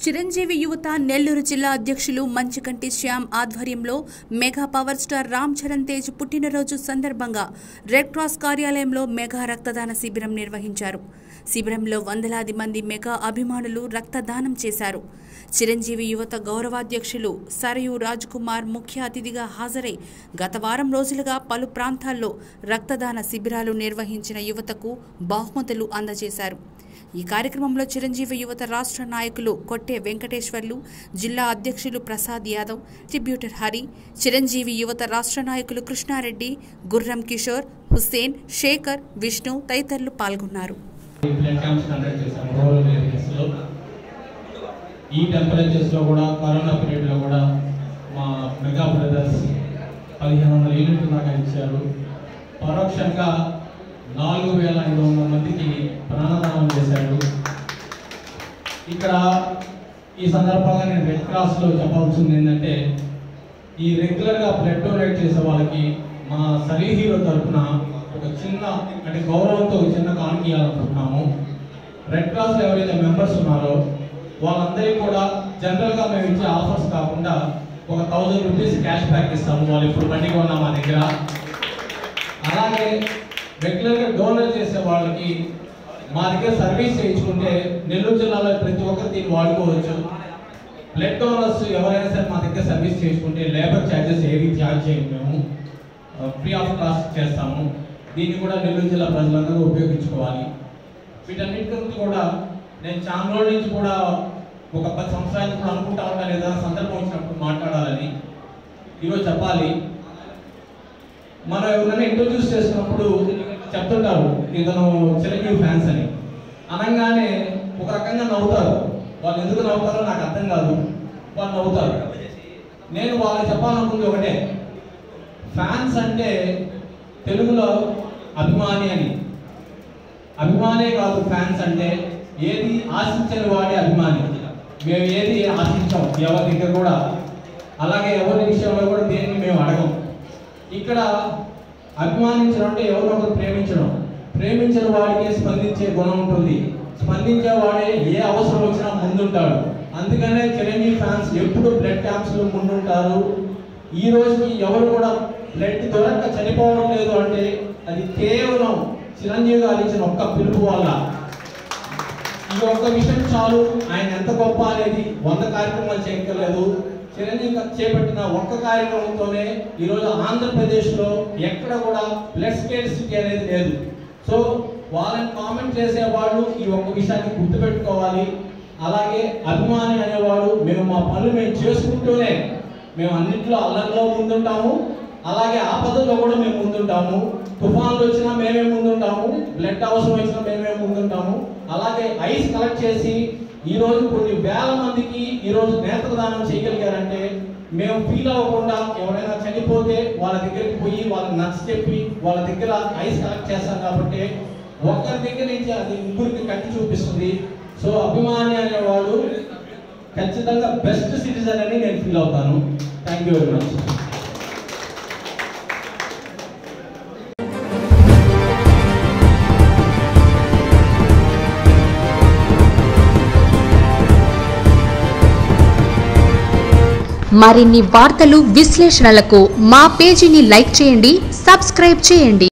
చిరంజీవి యువత నెల్లూరు జిల్లా అధ్యక్షులు మంచికంటి శ్యామ్ ఆధ్వర్యంలో mega power star Ram Charan Tej పుట్టినరోజు సందర్భంగా రెడ్ క్రాస్ కార్యాలయంలో మెగా రక్తదాన శిబిరం నిర్వహించారు శిబిరంలో వందలాది మంది మెగా అభిమానులు రక్తదానం చేశారు చిరంజీవి యువత గౌరవాధ్యక్షులు సరయు రాజ్ కుమార్ ముఖ్య అతిథిగా హాజరై గత వారం రోజులుగా పలు ప్రాంతాల్లో రక్తదాన శిబిరాలు నిర్వహించిన యువతకు బహుమతులు అందజేశారు ఈ కార్యక్రమంలో చిరంజీవి యువత రాష్ట్ర నాయకులు కొట్టే వెంకటేశ్వర్లు జిల్లా అధ్యక్షులు ప్రసాద్ యాదవ్ ట్రిబ్యూటర్ హరి చిరంజీవి యువత రాష్ట్ర నాయకులు కృష్ణారెడ్డి గుర్రం కిషోర్ హుస్సేన్ శేఖర్ విష్ణు తదితరులు పాల్గొన్నారు ఈ బ్లడ్ క్యాంప్స్ కండక్ట్ చేశాము రూరల్ ఏరియాస్లో ఈ టెంపరేచర్స్లో కూడా కరోనా పీరియడ్లో కూడా మా మెగా బ్రదర్స్ పదిహేను వందల యూనిట్లు దాకా ఇచ్చారు పరోక్షంగా నాలుగు వేల ఐదు వందల మందికి ప్రాణదానం చేశారు ఇక్కడ ఈ సందర్భంగా నేను రెడ్ క్రాస్లో చెప్పాల్సింది ఏంటంటే ఈ రెగ్యులర్గా బ్లడ్ డొనేట్ చేసే వాళ్ళకి మా సరీ హీరో తరఫున ఒక చిన్న అంటే గౌరవంతో ఒక చిన్న కానుక ఇవ్వాలనుకుంటున్నాము రెడ్ క్రాస్లో ఎవరైతే మెంబర్స్ ఉన్నారో వాళ్ళందరికీ కూడా జనరల్గా మేము ఇచ్చే ఆఫర్స్ కాకుండా ఒక థౌజండ్ రూపీస్ క్యాష్ బ్యాక్ ఇస్తాము వాళ్ళు ఇప్పుడు బండి కొన్నా మా దగ్గర అలాగే రెగ్యులర్గా డోనర్ చేసే వాళ్ళకి మా దగ్గర సర్వీస్ చేయించుకుంటే నెల్లూరు జిల్లాలో ప్రతి ఒక్కరు దీన్ని వాడుకోవచ్చు బ్లడ్ డోనర్స్ ఎవరైనా సరే మా దగ్గర సర్వీస్ చేసుకుంటే లేబర్ ఛార్జెస్ ఏవి ఛార్జ్ చేయము మేము ఫ్రీ ఆఫ్ కాస్ట్ చేస్తాము దీన్ని కూడా నెల్లూరు జిల్లా ప్రజలందరూ ఉపయోగించుకోవాలి వీటన్నిటి గురించి కూడా నేను చాలా రోజుల నుంచి కూడా ఒక పది సంవత్సరాల నుంచి కూడా అనుకుంటా ఉంటాను ఏదైనా సందర్భం వచ్చినప్పుడు మాట్లాడాలని ఈరోజు చెప్పాలి మనం ఎవరైనా ఇంట్రొడ్యూస్ చేసినప్పుడు చెప్తుంటారు ఇతను చిరంజీవి ఫ్యాన్స్ అని అనగానే ఒక రకంగా నవ్వుతారు వాళ్ళు ఎందుకు నవ్వుతారో నాకు అర్థం కాదు వాళ్ళు నవ్వుతారు నేను వాళ్ళకి చెప్పాలనుకుంది ఒకటే ఫ్యాన్స్ అంటే తెలుగులో అభిమాని అని అభిమానే కాదు ఫ్యాన్స్ అంటే ఏది ఆశించని వాడే అభిమాని మేము ఏది ఆశించాం ఎవరి దగ్గర కూడా అలాగే ఎవరి విషయంలో కూడా దేన్ని మేము అడగం ఇక్కడ అభిమానించడం అంటే ఎవరో ఒకరు ప్రేమించడం ప్రేమించిన వాడికి స్పందించే గుణం ఉంటుంది స్పందించే వాడే ఏ అవసరం వచ్చినా ముందుంటాడు అందుకనే చిరంజీవి ఫ్యాన్స్ ఎప్పుడు బ్లడ్ క్యాంప్స్ లో ముందుంటారు ఈ రోజుకి ఎవరు కూడా బ్లడ్ దొరక్క చనిపోవడం లేదు అంటే అది కేవలం చిరంజీవి గారు ఇచ్చిన ఒక్క పిలుపు వల్ల ఈ ఒక్క విషయం చాలు ఆయన ఎంత గొప్ప అనేది వంద కార్యక్రమాలు చేయక్కర్లేదు చిరంజీవి గారు చేపట్టిన ఒక్క కార్యక్రమంతోనే ఈరోజు ఆంధ్రప్రదేశ్లో ఎక్కడ కూడా బ్లడ్ స్కేర్సిటీ అనేది లేదు సో వాళ్ళని కామెంట్ చేసే వాళ్ళు ఈ ఒక్క విషయాన్ని గుర్తుపెట్టుకోవాలి అలాగే అభిమాని అనేవాడు మేము మా పనులు మేము చేసుకుంటూనే మేము అన్నింటిలో అల్లరిలో ముందుంటాము అలాగే ఆపదల్లో కూడా మేము ముందుంటాము తుఫాన్లు వచ్చినా మేమే ముందుంటాము బ్లడ్ అవసరం వచ్చినా మేమే ముందుంటాము అలాగే ఐస్ కలెక్ట్ చేసి ఈ రోజు కొన్ని వేల మందికి ఈ రోజు నేత్రదానం చేయగలిగారంటే మేము ఫీల్ అవ్వకుండా ఎవరైనా చనిపోతే వాళ్ళ దగ్గరికి పోయి వాళ్ళకి నచ్చ చెప్పి వాళ్ళ దగ్గర ఐస్ కలెక్ట్ చేస్తాం కాబట్టి ఒక్కరి దగ్గర నుంచి అది ముగ్గురికి కట్టి చూపిస్తుంది సో అభిమాని అనేవాడు ఖచ్చితంగా బెస్ట్ సిటిజన్ అని నేను ఫీల్ అవుతాను థ్యాంక్ యూ వెరీ మచ్ మరిన్ని వార్తలు విశ్లేషణలకు మా పేజీని లైక్ చేయండి సబ్స్క్రైబ్ చేయండి